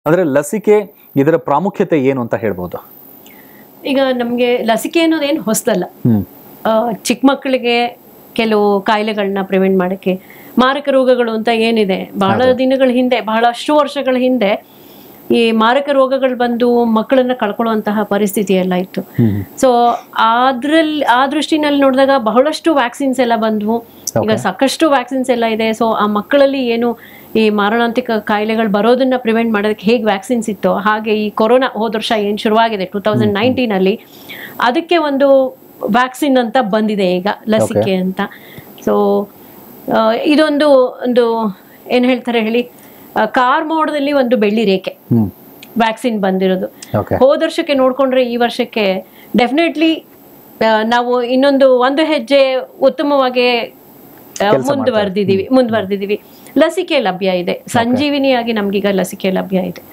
ಅಂದ್ರೆ ಲಸಿಕೆ ಇದರ ಪ್ರಾಮುಖ್ಯತೆ ಏನು ಅಂತ ಹೇಳ್ಬೋದು ಈಗ ನಮಗೆ ಲಸಿಕೆ ಅನ್ನೋದೇನು ಹೊಸದಲ್ಲ ಹ್ಮ್ ಆ, ಚಿಕ್ಕ ಮಕ್ಕಳಿಗೆ ಕೆಲವು ಕಾಯಿಲೆಗಳನ್ನ ಪ್ರಿವೆಂಟ್ ಮಾಡೋಕ್ಕೆ ಮಾರಕ ರೋಗಗಳು ಅಂತ ಏನಿದೆ ಬಹಳ ದಿನಗಳ ಹಿಂದೆ ಬಹಳಷ್ಟು ವರ್ಷಗಳ ಹಿಂದೆ ಈ ಮಾರಕ ರೋಗಗಳು ಬಂದು ಮಕ್ಕಳನ್ನ ಕಳ್ಕೊಳ್ಳುವಂತಹ ಪರಿಸ್ಥಿತಿ ಎಲ್ಲ ಇತ್ತು ಹ್ಮ್ ಸೊ ಅದ್ರಲ್ಲಿ ಆ ದೃಷ್ಟಿನಲ್ಲಿ ನೋಡಿದಾಗ ಬಹಳಷ್ಟು ವ್ಯಾಕ್ಸಿನ್ಸ್ ಎಲ್ಲ ಬಂದ್ವು ಈಗ ಸಾಕಷ್ಟು ವ್ಯಾಕ್ಸಿನ್ಸ್ ಎಲ್ಲ ಇದೆ ಸೊ ಆ ಮಕ್ಕಳಲ್ಲಿ ಏನು ಈ ಮಾರಣಾಂತಿಕ ಕಾಯಿಲೆಗಳು ಬರೋದನ್ನ ಪ್ರಿವೆಂಟ್ ಮಾಡೋದಕ್ಕೆ ಹೇಗೆ ವ್ಯಾಕ್ಸಿನ್ಸ್ ಇತ್ತು ಹಾಗೆ ಈ ಕೊರೋನಾ ಹೋದ ವರ್ಷ ಏನು ಶುರುವಾಗಿದೆ ಟೂ ತೌಸಂಡ್ ನೈನ್ಟೀನಲ್ಲಿ ಅದಕ್ಕೆ ಒಂದು ವ್ಯಾಕ್ಸಿನ್ ಅಂತ ಬಂದಿದೆ ಈಗ ಲಸಿಕೆ ಅಂತ ಸೊ ಇದೊಂದು ಒಂದು ಏನು ಹೇಳ್ತಾರೆ ಹೇಳಿ ಕಾರ್ ಮೋಡದಲ್ಲಿ ಒಂದು ಬೆಳ್ಳಿ ರೇಖೆ ಹ್ಮ್ ವ್ಯಾಕ್ಸಿನ್ ಬಂದಿರೋದು ಓಕೆ ಹೋದ ವರ್ಷಕ್ಕೆ ನೋಡ್ಕೊಂಡ್ರೆ ಈ ವರ್ಷಕ್ಕೆ ಡೆಫಿನೆಟ್ಲಿ ನಾವು ಇನ್ನೊಂದು ಒಂದು ಹೆಜ್ಜೆ ಉತ್ತಮವಾಗಿ ಆ, ಮುಂದುವರೆದಿದ್ದೀವಿ ಮುಂದುವರೆದಿದ್ದೀವಿ ಲಸಿಕೆ ಲಭ್ಯ ಇದೆ ಸಂಜೀವಿನಿಯಾಗಿ ನಮ್ಗೀಗ ಲಸಿಕೆ ಲಭ್ಯ ಇದೆ